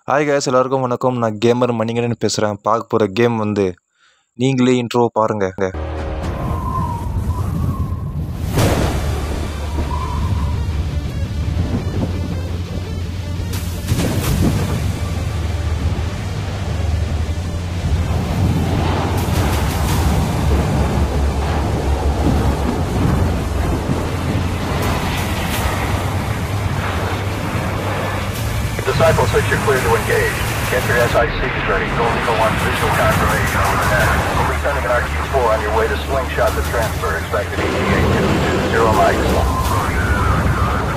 Hi guys எல்லாருக்கும் வணக்கம் நான் கேமர் மணிகண்டன் பேசுகிறேன் பார்க்க போகிற கேம் வந்து நீங்களே இன்ட்ரோ பாருங்க Disciple 6, you're clear to engage. Get your SICs ready. Gold Eagle 1 visual confirmation over there. We'll be sending an RQ-4 on your way to slingshot the transfer. Expected ETA 2. Zero mics.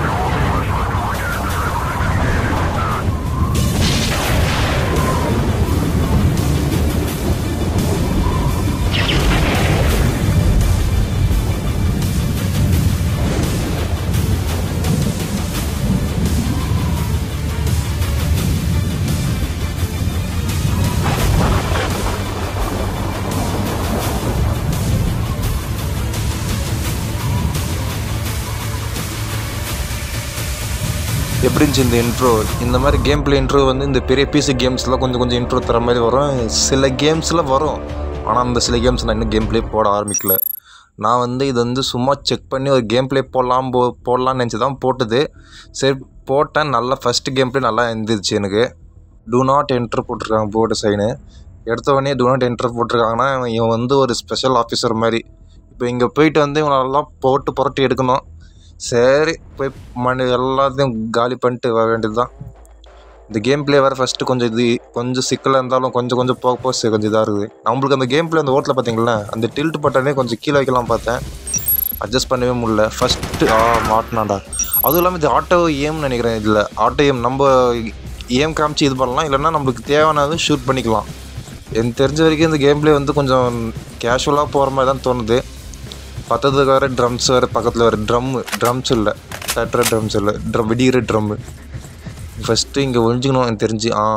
எப்படி இருந்துச்சு இந்த intro இந்த மாதிரி game play intro வந்து இந்த பெரிய PC கேம்ஸ்லாம் கொஞ்சம் கொஞ்சம் இன்ட்ரோ தர மாதிரி வரும் சில கேம்ஸில் வரும் ஆனால் அந்த சில கேம்ஸ் நான் இன்னும் கேம் பிளே போட ஆரம்பிக்கல நான் வந்து இது வந்து சும்மா செக் பண்ணி ஒரு கேம் பிளே போடலாம் போ போடலாம்னு நினச்சி தான் போட்டது சரி போட்டேன் நல்லா ஃபஸ்ட்டு கேம் பிளே நல்லா இருந்துச்சு எனக்கு டூ நாட் என்ட்ரு போட்டிருக்காங்க போர்டு சைனு எடுத்த உடனே டூ நாட் என்ட்ரு போட்டிருக்காங்கன்னா இவன் வந்து ஒரு ஸ்பெஷல் ஆஃபீஸர் மாதிரி இப்போ இங்கே போயிட்டு வந்து இவனெல்லாம் போட்டு புரட்டி எடுக்கணும் சரி போய் மணி எல்லாத்தையும் காலி பண்ணிட்டு வர வேண்டியது தான் இந்த கேம் பிளே வேறு ஃபஸ்ட்டு கொஞ்சம் இது கொஞ்சம் சிக்கலாக இருந்தாலும் கொஞ்சம் கொஞ்சம் போக போக சரி கொஞ்சம் இதாக இருக்குது நம்மளுக்கு அந்த கேம் பிளே அந்த ஓட்டில் பார்த்தீங்களா அந்த டில்ட் பட்டனே கொஞ்சம் கீழே வைக்கலாம் பார்த்தேன் அட்ஜஸ்ட் பண்ணவே முடியல ஃபஸ்ட்டு ஆ மாட்டினாடா அதுவும் இல்லாமல் இது ஆட்டோ ஏம்னு நினைக்கிறேன் இதில் ஆட்டோ ஏம் நம்ம ஏம் காமிச்சு இது பண்ணலாம் இல்லைன்னா நம்மளுக்கு தேவையானது ஷூட் பண்ணிக்கலாம் எனக்கு தெரிஞ்ச வரைக்கும் இந்த கேம் பிளே வந்து கொஞ்சம் கேஷுவலாக போகிற மாதிரி தான் தோணுது பத்ததுக்கு வேறு ட்ரம்ஸ் வேறு பக்கத்தில் வேறு ட்ரம்மு ட்ரம்ஸ் இல்லை தட்டுற ட்ரம்ஸ் இல்லை ட்ரம் வெடிக்கிற ட்ரம்மு ஃபஸ்ட்டு இங்கே ஒழிஞ்சிக்கணும் எனக்கு தெரிஞ்சு ஆ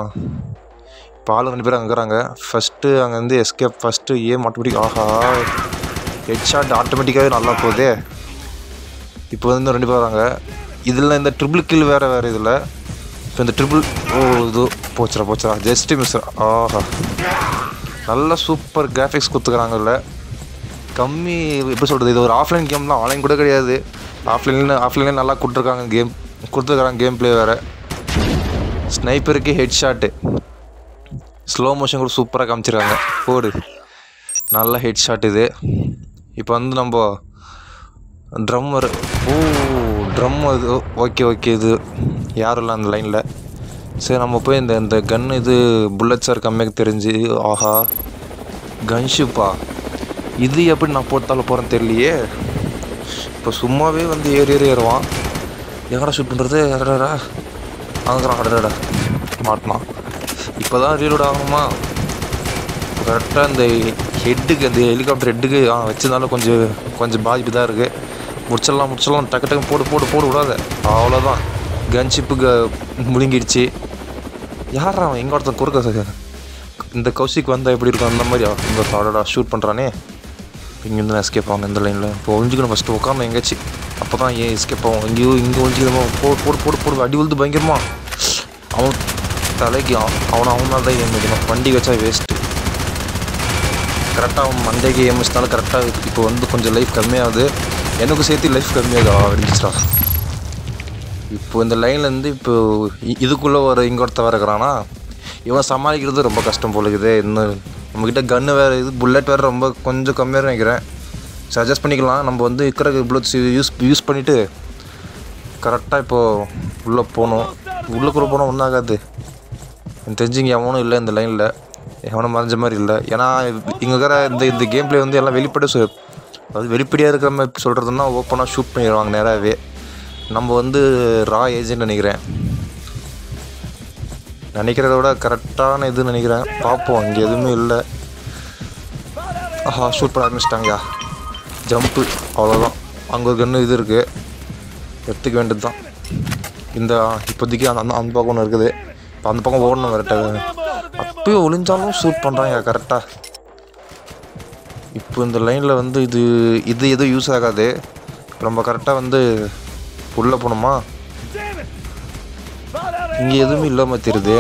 பால் ரெண்டு பேர் அங்கே இருக்கிறாங்க ஃபஸ்ட்டு அங்கே வந்து எஸ்கேப் ஃபஸ்ட்டு ஏம் ஆட்டோமேட்டிக் ஆஹா ஹெட் ஷாட் ஆட்டோமேட்டிக்காகவே நல்லா போகுதே இப்போ வந்து ரெண்டு பேர் வராங்க இதில் இந்த ட்ரிபிள் கில் வேறு வேறு இதில் இப்போ இந்த ட்ரிபிள் ஓ இது போச்சுடா போச்சுடா ஜஸ்ட் மிஸ் ஆஹா நல்லா சூப்பர் கிராஃபிக்ஸ் கொடுத்துக்கிறாங்கல்ல கம்மி எப்படி சொல்கிறது இது ஒரு ஆஃப்லைன் கேம் தான் ஆன்லைன் கூட கிடையாது ஆஃப்லைனில் ஆஃப்லைனில் நல்லா கொடுத்துருக்காங்க கேம் கொடுத்துருக்காங்க கேம் ப்ளே வேறு ஸ்னைப்பருக்கு ஹெட் ஷாட்டு ஸ்லோ மோஷன் கூட சூப்பராக காமிச்சிருக்காங்க போடு நல்ல ஹெட் ஷாட் இது இப்போ வந்து நம்ம ட்ரம்மர் ஓ ட்ரம் இது ஓகே ஓகே இது யாரும் இல்லை அந்த லைனில் சரி நம்ம போய் இந்த இந்த கன் இது புல்லட்ஸ் சார் கம்மியாக தெரிஞ்சு ஆஹா கன்ஷிப்பா இது எப்படி நான் போட்டால போகிறேன்னு தெரியலையே இப்போ சும்மாவே வந்து ஏறி ஏறி ஏறுவான் எங்கடா ஷூட் பண்ணுறது அடடா அங்கறான் அடடா மாட்டினான் இப்போ தான் ரீலோட் ஆகணுமா கரெக்டாக இந்த ஹெட்டுக்கு அந்த ஹெலிகாப்டர் ஹெட்டுக்கு ஆ வச்சிருந்தாலும் கொஞ்சம் கொஞ்சம் பாதிப்பு தான் இருக்குது முடிச்சிடலாம் முடிச்சிடலாம் டக்கு டக்கு போடு போடு போடு விடாத அவ்வளோதான் கன்ஷிப்பு க முழுங்கிடுச்சு யாரா அவன் எங்கே ஒருத்தன் குறுக்க இந்த கௌசிக் வந்தால் எப்படி இருக்கும் அந்த மாதிரி இந்த அடடா ஷூட் பண்ணுறானே இங்கேருந்து நான் எஸ்கேப் ஆகணும் இந்த லைனில் இப்போ ஒழிஞ்சிக்கணும் ஃபஸ்ட்டு உட்காந்து எங்கேயாச்சும் அப்போ தான் ஏன் எஸ்கேப் ஆகும் எங்கேயோ இங்கே ஒழிஞ்சிக்கணுமோ போடு போடு போடு போடு அடி உழுது பயங்கரமா அவன் தலைக்கு அவன் அவனை அவன் மேலே தான் ஏம் வைக்கணும் வண்டி வச்சா வேஸ்ட்டு கரெக்டாக அவன் மண்டைக்கு ஏம் வச்சனால கரெக்டாக இப்போ வந்து கொஞ்சம் லைஃப் கம்மியாகுது எனக்கு சேர்த்து லைஃப் கம்மியாகுது ஆ அடிச்சிட்டா இப்போ இந்த லைன்லேருந்து இப்போ இ- இதுக்குள்ளே ஒரு இங்கே ஒருத்தன் வேறு இருக்கிறானா இவன் சமாளிக்கிறது ரொம்ப கஷ்டம் போல இருக்குது இன்னும் நம்மக்கிட்ட கன்று வேறு இது புல்லட் வேறு ரொம்ப கொஞ்சம் கம்மியாக நினைக்கிறேன் சஜஸ்ட் பண்ணிக்கலாம் நம்ம வந்து இருக்கிற புல்லட்ஸ் யூஸ் யூஸ் பண்ணிவிட்டு கரெக்டாக இப்போது உள்ளே போகணும் உள்ளுக்குள்ளே போனால் ஒன்றும் ஆகாது எனக்கு தெரிஞ்சு இங்கே எவனும் இல்லை இந்த லைனில் எவனும் மறைஞ்ச மாதிரி இல்லை ஏன்னா இங்கே இருக்கிற இந்த இந்த கேம் பிளே வந்து எல்லாம் வெளிப்படையாக சொல் அதாவது வெளிப்படையாக இருக்கிற மாதிரி சொல்கிறதுனா ஓப்பனாக ஷூட் பண்ணிடுவாங்க நேராகவே நம்ம வந்து ரா ஏஜென்ட் நினைக்கிறேன் நினைக்கிறத விட கரெக்டான இது நினைக்கிறேன் பார்ப்போம் இங்கே எதுவுமே இல்லை ஆஹா ஷூட் பண்ண ஆரம்பிச்சிட்டாங்கயா ஜம்ப்பு அவ்வளோதான் அங்கே ஒரு கன்று இது இருக்குது எடுத்துக்க வேண்டியது தான் இந்த இப்போதைக்கு அந்த அந்த அந்த பக்கம் ஒன்று இருக்குது இப்போ அந்த பக்கம் ஓடணும் கரெக்டாக அப்பயும் ஒளிஞ்சாலும் ஷூட் பண்ணுறாங்க கரெக்டாக இப்போ இந்த லைனில் வந்து இது இது எதுவும் யூஸ் ஆகாது நம்ம கரெக்டாக வந்து உள்ளே போகணுமா இங்கே எதுவுமே இல்லாமல் தெரியுது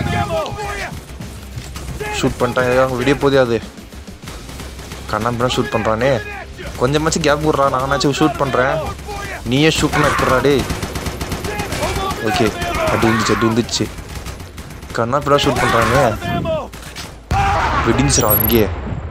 ஷூட் பண்ணிட்டாங்க விடிய போதே அது கண்ணாம்பினா ஷூட் பண்ணுறானே கொஞ்சமாச்சும் கேப் விட்றா நானாச்சும் ஷூட் பண்ணுறேன் நீயே ஷூட் பண்ண இருக்கிறா டேய் ஓகே அது வந்துச்சு அது வந்துச்சு கண்ணாப்பினா ஷூட் பண்ணுறானே வெடிஞ்சிரா அங்கேயே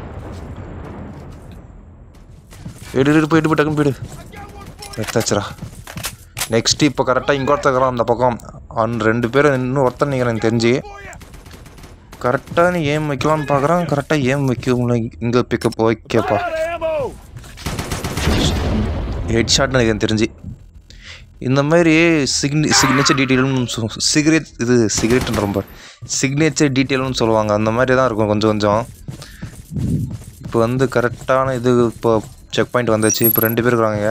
எடு எடு போயிட்டு போய் டக்குன்னு போயிடு எடுத்தாச்சுரா நெக்ஸ்ட் இப்போ கரெக்டாக இங்கே ஒருத்தக்கிறான் அந்த பக்கம் அவன் ரெண்டு பேரும் இன்னும் ஒருத்தன் நிற்கிறேன் எனக்கு தெரிஞ்சு கரெக்டாக நீ ஏம் வைக்கலாம்னு பார்க்குறான் கரெக்டாக ஏம் வைக்க முடியல இங்கே பிக்கப் ஓகேப்பா ஹெட் ஷாட்னு எனக்கு எனக்கு தெரிஞ்சு இந்த மாதிரி சிக்னி சிக்னேச்சர் டீட்டெயில்னு சிகரெட் இது சிகரெட்ன்ற ரொம்ப சிக்னேச்சர் டீட்டெயில்னு சொல்லுவாங்க அந்த மாதிரி தான் இருக்கும் கொஞ்சம் கொஞ்சம் இப்போ வந்து கரெக்டான இது இப்போ செக் பாயிண்ட் வந்துச்சு இப்போ ரெண்டு பேர் இருக்கிறாங்க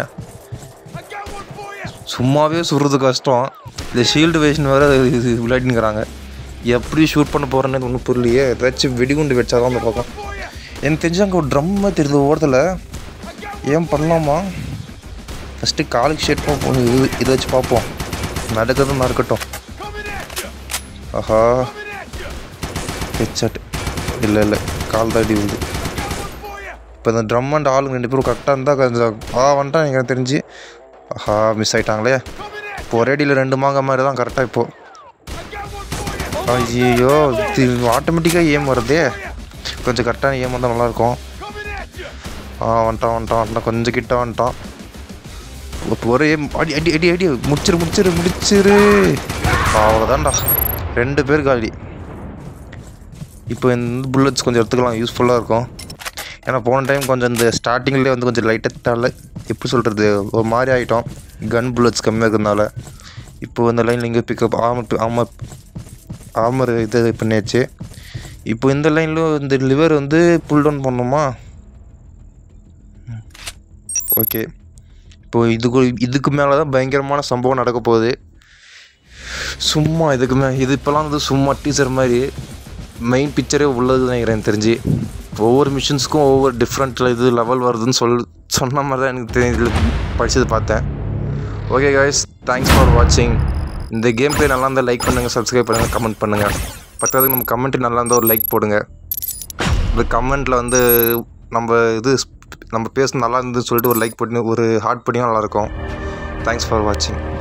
சும்மாவே சுடுறது கஷ்டம் இந்த ஷீல்டு வேஷன் வேறு இது விளையாடினுக்கிறாங்க எப்படி ஷூட் பண்ண போகிறேன்னு ஒன்றும் புரியலையே ஏதாச்சும் வெடிகுண்டு வச்சாதான் அந்த பக்கம் எனக்கு தெரிஞ்சு அங்கே ஒரு ட்ரம்மை தெரியுது ஓரத்தில் ஏன் பண்ணலாமா ஃபஸ்ட்டு காலுக்கு ஷேட் பார்ப்போம் இது இதை வச்சு பார்ப்போம் நடக்கிறதும் நடக்கட்டும் ஆஹா ஹெட்ஷாட் இல்லை இல்லை கால் தாடி விழுது இப்போ இந்த ட்ரம் அண்ட் ஆளுங்க ரெண்டு பேரும் கரெக்டாக இருந்தால் கொஞ்சம் ஆ வந்துட்டான் எனக்கு தெரிஞ்சு ஆஹா மிஸ் ஆயிட்டாங்களே இப்போ ஒரே அடியில் ரெண்டு மாங்க மாதிரி தான் கரெக்டாக இப்போது ஐயோ இது ஆட்டோமேட்டிக்காக ஏம் வருதே கொஞ்சம் கரெக்டான ஏம் வந்தால் நல்லாயிருக்கும் ஆ வந்துட்டான் வந்துட்டான் வந்துட்டான் கொஞ்சம் கிட்ட வந்துட்டான் இப்போ ஒரே அடி அடி அடி அடி முடிச்சிரு முடிச்சிரு முடிச்சிரு அவ்வளோதான்டா ரெண்டு பேர் காலி இப்போ இந்த புல்லட்ஸ் கொஞ்சம் எடுத்துக்கலாம் யூஸ்ஃபுல்லாக இருக்கும் ஏன்னா போன டைம் கொஞ்சம் இந்த ஸ்டார்டிங்லேயே வந்து கொஞ்சம் லைட்டாக தலை எப்படி சொல்கிறது ஒரு மாதிரி ஆகிட்டோம் கன் புல்லட்ஸ் கம்மியாக இருக்கிறதுனால இப்போ இந்த லைனில் இங்கே பிக்கப் ஆமர் ஆமர் ஆமர் இது பண்ணியாச்சு இப்போ இந்த லைனில் இந்த லிவர் வந்து புல் டவுன் பண்ணணுமா ஓகே இப்போ இதுக்கு இதுக்கு மேலே தான் பயங்கரமான சம்பவம் நடக்க போகுது சும்மா இதுக்கு மே இது இப்போலாம் வந்து சும்மா டீச்சர் மாதிரி மெயின் பிக்சரே உள்ளது நினைக்கிறேன் எனக்கு தெரிஞ்சு ஒவ்வொரு மிஷின்ஸ்க்கும் ஒவ்வொரு டிஃப்ரெண்ட் இது லெவல் வருதுன்னு சொல் சொன்ன மாதிரி தான் எனக்கு தெரிஞ்சு இதில் படிச்சது பார்த்தேன் ஓகே காய்ஸ் தேங்க்ஸ் ஃபார் வாட்சிங் இந்த கேம் ப்ளே நல்லா இருந்தால் லைக் பண்ணுங்கள் சப்ஸ்கிரைப் பண்ணுங்கள் கமெண்ட் பண்ணுங்கள் பத்தாவதுக்கு நம்ம கமெண்ட் நல்லா இருந்தால் ஒரு லைக் போடுங்க இந்த கமெண்ட்டில் வந்து நம்ம இது நம்ம பேச நல்லா இருந்துன்னு சொல்லிட்டு ஒரு லைக் பண்ணி ஒரு ஹார்ட் பண்ணியும் நல்லாயிருக்கும் தேங்க்ஸ் ஃபார் வாட்சிங்